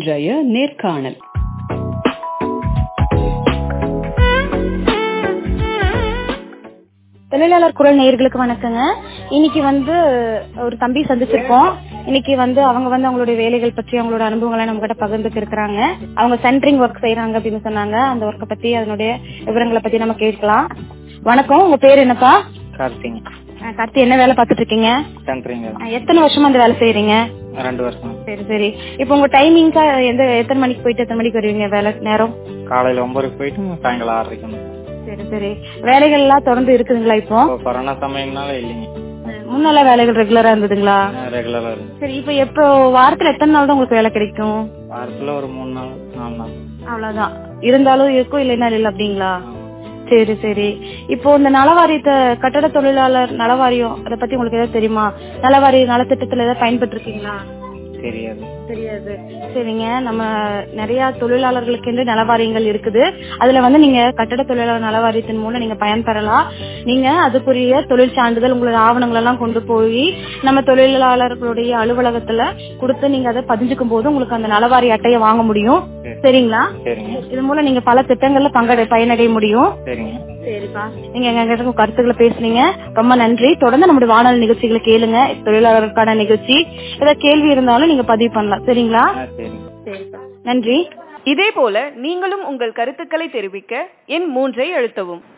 இன்றைய நேர்காணல் தொழிலாளர் குரல் நேயர்களுக்கு வணக்கங்க இன்னைக்கு வந்து ஒரு தம்பி சந்திச்சிருக்கோம் இன்னைக்கு வந்து அவங்க வந்து அவங்களுடைய வேலைகள் பற்றி அவங்களோட அனுபவங்களை நம்ம கிட்ட பகிர்ந்துக்கு இருக்கிறாங்க அவங்க சென்ட்ரிங் ஒர்க் செய்யறாங்க அப்படின்னு சொன்னாங்க அந்த ஒர்க்கை பத்தி அதனுடைய விவரங்களை பத்தி நம்ம கேட்கலாம் வணக்கம் உங்க பேர் என்னப்பா கார்த்திங்க அஹ் கார்த்தி என்ன வேலை பார்த்துட்டு இருக்கீங்க சென்ட்ரிங்க அஹ் எத்தனை வருஷமா அந்த வேலை செய்யறீங்க ரெண்டு வருஷம் சரி சரி இப்போ உங்க டைமிங்கா எந்த எத்தனை மணிக்கு போயிட்டு எத்தனை மணிக்கு வருவீங்க வேலை நேரம் காலையில ஒன்பதுக்கு போயிட்டு சாயங்காலம் ஆறரைக்கு வந்து சரி சரி வேலைகள் எல்லாம் தொடர்ந்து இருக்குதுங்களா இப்போ இப்போ கொரோனா சமயம்னால இல்லைங்க முன்னால வேலைகள் ரெகுலரா இருந்ததுங்களா ரெகுலரா இருக்கு சரி இப்போ எப்போ வாரத்துல எத்தனை நாள் தான் உங்களுக்கு வேலை கிடைக்கும் வாரத்துல ஒரு மூணு நாள் நாலு நாள் அவ்வளவுதான் இருந்தாலும் இருக்கும் இல்லைன்னா இல்லை அப்படிங்களா சரி சரி இப்போ இந்த நலவாரியத்தை கட்டட தொழிலாளர் நலவாரியம் அதை பத்தி உங்களுக்கு ஏதாவது தெரியுமா நலவாரிய நலத்திட்டத்துல ஏதாவது பயன்பட்டு இருக்கீங்களா தெரியாது தெரியாது சரிங்க நம்ம நிறைய தொழிலாளர்களுக்கு என்று நலவாரியங்கள் இருக்குது அதுல வந்து நீங்க கட்டட தொழிலாளர் நலவாரியத்தின் மூலம் நீங்க பயன்பெறலாம் நீங்க அதுக்குரிய தொழில் சான்றிதழ் உங்களோட ஆவணங்கள் எல்லாம் கொண்டு போய் நம்ம தொழிலாளர்களுடைய அலுவலகத்துல கொடுத்து நீங்க அதை பதிஞ்சுக்கும் போது உங்களுக்கு அந்த நலவாரிய அட்டையை வாங்க முடியும் சரிங்களா சரிங்க இது மூலம் நீங்க பல திட்டங்கள்ல பங்கடை பயனடைய முடியும் சரிங்க சரிப்பா நீங்க எங்க கிட்ட உங்க கருத்துக்களை பேசுனீங்க ரொம்ப நன்றி தொடர்ந்து நம்முடைய வானொலி நிகழ்ச்சிகளை கேளுங்க தொழிலாளருக்கான நிகழ்ச்சி ஏதாவது கேள்வி இருந்தாலும் நீங்க பதிவு பண்ணலாம் சரிங்களா ஆ சரிங்க சரிப்பா நன்றி இதே போல நீங்களும் உங்கள் கருத்துக்களை தெரிவிக்க எண் மூன்றை அழுத்தவும்